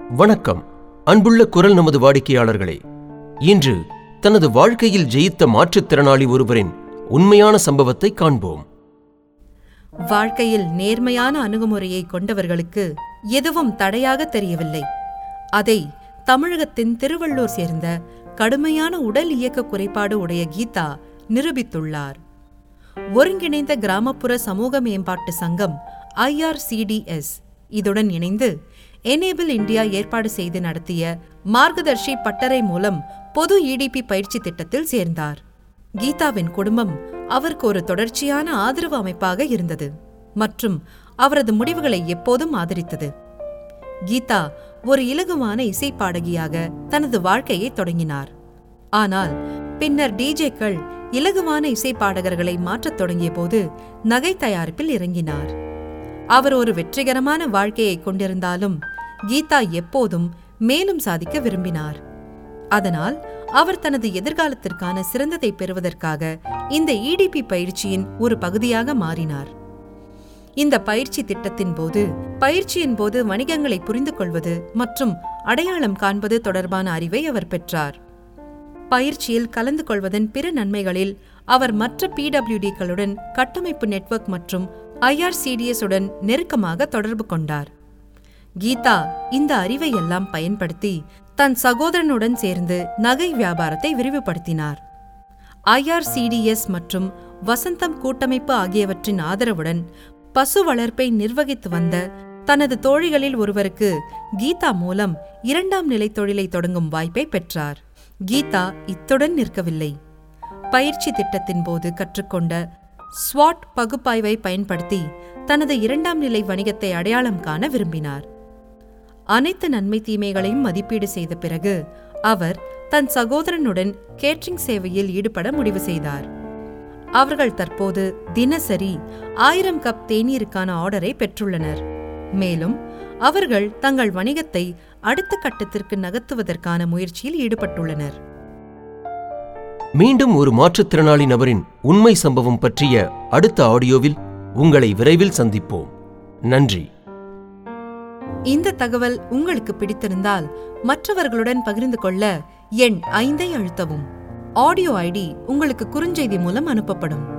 வணக்கம் அன்புள்ள குரல் நமது வாடிக்கையாளர்களே இன்று தனது வாழ்க்கையில் ஜெயித்த மாற்றுத்திறனாளி ஒருவரின் உண்மையான சம்பவத்தை காண்போம் வாழ்க்கையில் நேர்மையான அணுகுமுறையை கொண்டவர்களுக்கு எதுவும் தடையாக தெரியவில்லை அதை தமிழகத்தின் திருவள்ளூர் சேர்ந்த கடுமையான உடல் இயக்க குறைபாடு உடைய கீதா நிரூபித்துள்ளார் ஒருங்கிணைந்த கிராமப்புற சமூக மேம்பாட்டு சங்கம் ஐஆர்சிடிஎஸ் இதுடன் இணைந்து எனேபிள் இந்தியா ஏற்பாடு செய்து நடத்திய மார்கதர்ஷி பட்டறை மூலம் பொது இடிபி பயிற்சி திட்டத்தில் சேர்ந்தார் கீதாவின் குடும்பம் அவருக்கு ஒரு தொடர்ச்சியான ஆதரவு அமைப்பாக இருந்தது மற்றும் அவரது முடிவுகளை எப்போதும் ஆதரித்தது கீதா ஒரு இலகுவான இசைப்பாடகியாக தனது வாழ்க்கையை தொடங்கினார் ஆனால் பின்னர் டிஜேக்கள் இலகுவான இசைப்பாடகர்களை மாற்றத் தொடங்கிய போது நகை தயாரிப்பில் இறங்கினார் அவர் ஒரு வெற்றிகரமான வாழ்க்கையை கொண்டிருந்தாலும் கீதா எப்போதும் மேலும் சாதிக்க விரும்பினார் அதனால் அவர் தனது எதிர்காலத்திற்கான சிறந்ததை பெறுவதற்காக இந்த இடிபி பயிற்சியின் ஒரு பகுதியாக மாறினார் இந்த பயிற்சி திட்டத்தின் போது பயிற்சியின் போது வணிகங்களை புரிந்து கொள்வது மற்றும் அடையாளம் காண்பது தொடர்பான அறிவை அவர் பெற்றார் பயிற்சியில் கலந்து கொள்வதன் பிற நன்மைகளில் அவர் மற்ற பிடபிள்யூடிக்களுடன் கட்டமைப்பு நெட்வொர்க் மற்றும் ஐஆர்சிடிஎஸ் உடன் நெருக்கமாக தொடர்பு கொண்டார் கீதா இந்த அறிவை எல்லாம் பயன்படுத்தி தன் சகோதரனுடன் சேர்ந்து நகை வியாபாரத்தை விரிவுபடுத்தினார் ஐஆர்சிடிஎஸ் மற்றும் வசந்தம் கூட்டமைப்பு ஆகியவற்றின் ஆதரவுடன் பசு வளர்ப்பை நிர்வகித்து வந்த தனது தோழிகளில் ஒருவருக்கு கீதா மூலம் இரண்டாம் நிலை தொழிலை தொடங்கும் வாய்ப்பை பெற்றார் கீதா இத்துடன் நிற்கவில்லை பயிற்சி திட்டத்தின் போது கற்றுக்கொண்ட ஸ்வாட் பகுப்பாய்வை பயன்படுத்தி தனது இரண்டாம் நிலை வணிகத்தை அடையாளம் காண விரும்பினார் அனைத்து நன்மை தீமைகளையும் மதிப்பீடு செய்த பிறகு அவர் தன் சகோதரனுடன் கேட்டரிங் சேவையில் ஈடுபட முடிவு செய்தார் அவர்கள் தற்போது தினசரி ஆயிரம் கப் தேநீருக்கான ஆர்டரை பெற்றுள்ளனர் மேலும் அவர்கள் தங்கள் வணிகத்தை அடுத்த கட்டத்திற்கு நகர்த்துவதற்கான முயற்சியில் ஈடுபட்டுள்ளனர் மீண்டும் ஒரு மாற்றுத்திறனாளி நபரின் உண்மை சம்பவம் பற்றிய அடுத்த ஆடியோவில் உங்களை விரைவில் சந்திப்போம் நன்றி இந்த தகவல் உங்களுக்கு பிடித்திருந்தால் மற்றவர்களுடன் பகிர்ந்து கொள்ள எண் ஐந்தை அழுத்தவும் ஆடியோ ஐடி உங்களுக்கு குறுஞ்செய்தி மூலம் அனுப்பப்படும்